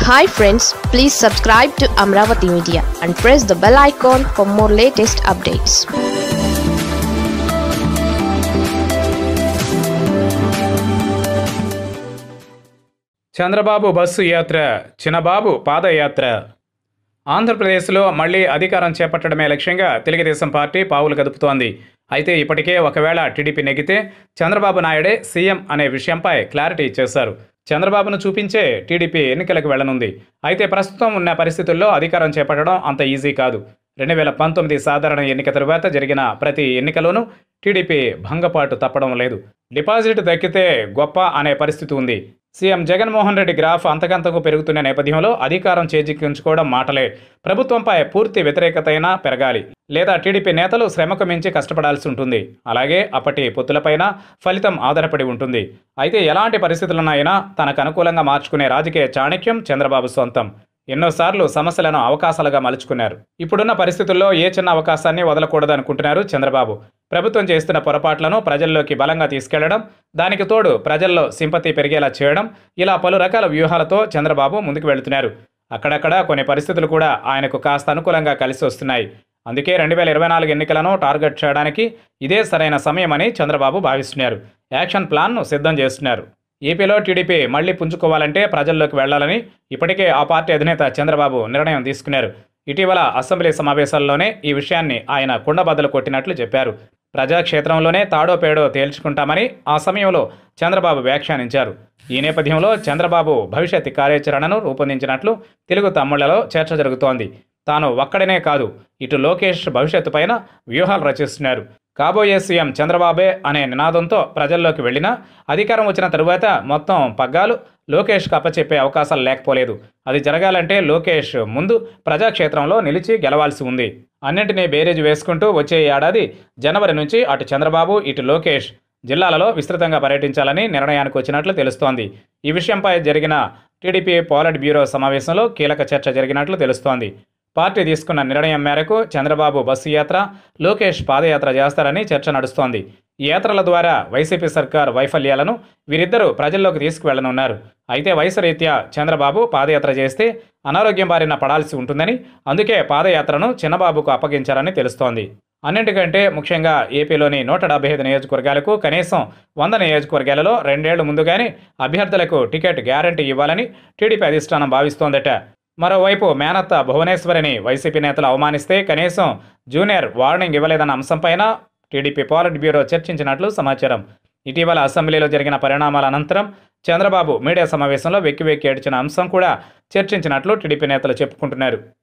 hi friends please subscribe to Amaravati media and press the bell icon for more latest updates Chandrababu bus యాత్ర చిన్నబాబు పాదయాత్ర ఆంధ్రప్రదేశ్లో మళ్లీ అధికారం చేపట్టడమే లక్ష్యంగా Telugu Desam party పావులు కదుపుతోంది అయితే ఇప్పటికే ఒకవేళ టీడీపీ నెగ్గితే చంద్రబాబు నాయుడే సీఎం అనే విషయంపై క్లారిటీ ఇచ్చేశారు చంద్రబాబును చూపించే టీడీపీ ఎన్నికలకు వెళ్లనుంది అయితే ప్రస్తుతం ఉన్న పరిస్థితుల్లో అధికారం చేపట్టడం అంత ఈజీ కాదు రెండు వేల పంతొమ్మిది సాధారణ ఎన్నిక తరువాత జరిగిన ప్రతి ఎన్నికలోనూ టీడీపీ భంగపాటు తప్పడం లేదు డిపాజిట్ దక్కితే గొప్ప అనే పరిస్థితి ఉంది సీఎం జగన్మోహన్ రెడ్డి గ్రాఫ్ అంతకంతకు పెరుగుతున్న నేపథ్యంలో అధికారం చేజిక్కించుకోవడం మాటలే ప్రభుత్వంపై పూర్తి వ్యతిరేకతైనా పెరగాలి లేదా టీడీపీ నేతలు శ్రమకు మించి కష్టపడాల్సి ఉంటుంది అలాగే అప్పటి పొత్తులపైన ఫలితం ఆధారపడి ఉంటుంది అయితే ఎలాంటి పరిస్థితులనైనా తనకు అనుకూలంగా మార్చుకునే రాజకీయ చాణక్యం చంద్రబాబు సొంతం ఎన్నోసార్లు సమస్యలను అవకాశాలుగా మలుచుకున్నారు ఇప్పుడున్న పరిస్థితుల్లో ఏ చిన్న అవకాశాన్ని వదలకూడదనుకుంటున్నారు చంద్రబాబు ప్రభుత్వం చేస్తున్న పొరపాట్లను ప్రజల్లోకి బలంగా తీసుకెళ్లడం దానికి తోడు ప్రజల్లో సింపతి పెరిగేలా చేయడం ఇలా పలు రకాల వ్యూహాలతో చంద్రబాబు ముందుకు వెళుతున్నారు అక్కడక్కడ కొన్ని పరిస్థితులు కూడా ఆయనకు కాస్త అనుకూలంగా కలిసి వస్తున్నాయి అందుకే రెండు వేల ఇరవై నాలుగు ఎన్నికలను టార్గెట్ చేయడానికి ఇదే సరైన సమయమని చంద్రబాబు భావిస్తున్నారు యాక్షన్ ప్లాన్ను సిద్ధం చేస్తున్నారు ఏపీలో టీడీపీ మళ్లీ పుంజుకోవాలంటే ప్రజల్లోకి వెళ్లాలని ఇప్పటికే ఆ పార్టీ అధినేత చంద్రబాబు నిర్ణయం తీసుకున్నారు ఇటీవల అసెంబ్లీ సమావేశాల్లోనే ఈ విషయాన్ని ఆయన కుండబద్దలు కొట్టినట్లు చెప్పారు ప్రజాక్షేత్రంలోనే తాడో పేడో తేల్చుకుంటామని ఆ సమయంలో చంద్రబాబు వ్యాఖ్యానించారు ఈ నేపథ్యంలో చంద్రబాబు భవిష్యత్ కార్యాచరణను రూపొందించినట్లు తెలుగు తమ్ముళ్లలో చర్చ జరుగుతోంది తాను ఒక్కడనే కాదు ఇటు లోకేష్ భవిష్యత్తు పైన వ్యూహాలు రచిస్తున్నారు కాబోయే సీఎం చంద్రబాబే అనే నినాదంతో ప్రజల్లోకి వెళ్ళినా అధికారం వచ్చిన తరువాత మొత్తం పగ్గాలు లోకేష్కు అప్పచెప్పే అవకాశాలు లేకపోలేదు అది జరగాలంటే లోకేష్ ముందు ప్రజాక్షేత్రంలో నిలిచి గెలవాల్సి ఉంది అన్నింటినీ బేరేజ్ వేసుకుంటూ వచ్చే ఏడాది జనవరి నుంచి అటు చంద్రబాబు ఇటు లోకేష్ జిల్లాలలో విస్తృతంగా పర్యటించాలని నిర్ణయానికి వచ్చినట్లు తెలుస్తోంది ఈ విషయంపై జరిగిన టీడీపీ పాలిట్ బ్యూరో సమావేశంలో కీలక చర్చ జరిగినట్లు తెలుస్తోంది పార్టీ తీసుకున్న నిర్ణయం మేరకు చంద్రబాబు బస్సు యాత్ర లోకేష్ పాదయాత్ర చేస్తారని చర్చ నడుస్తోంది ఈ యాత్రల ద్వారా వైసీపీ సర్కార్ వైఫల్యాలను వీరిద్దరూ ప్రజల్లోకి తీసుకువెళ్లనున్నారు అయితే వయసు రీత్యా చంద్రబాబు పాదయాత్ర చేస్తే అనారోగ్యం బారిన పడాల్సి ఉంటుందని అందుకే పాదయాత్రను చిన్నబాబుకు అప్పగించారని తెలుస్తోంది అన్నింటికంటే ముఖ్యంగా ఏపీలోని నూట డెబ్బై ఐదు నియోజకవర్గాలకు కనీసం వంద నియోజకవర్గాలలో రెండేళ్లు ముందుగానే అభ్యర్థులకు టికెట్ గ్యారంటీ ఇవ్వాలని టీడీపీ అధిష్టానం భావిస్తోందట మరోవైపు మేనత్త భువనేశ్వరిని వైసీపీ నేతలు అవమానిస్తే కనీసం జూనియర్ వార్నింగ్ ఇవ్వలేదన్న అంశంపైన టీడీపీ పాలిట్ బ్యూరో చర్చించినట్లు సమాచారం ఇటీవల అసెంబ్లీలో జరిగిన పరిణామాల అనంతరం చంద్రబాబు మీడియా సమావేశంలో వెక్కి వెక్కి ఏడ్చిన అంశం కూడా చర్చించినట్లు టీడీపీ నేతలు చెప్పుకుంటున్నారు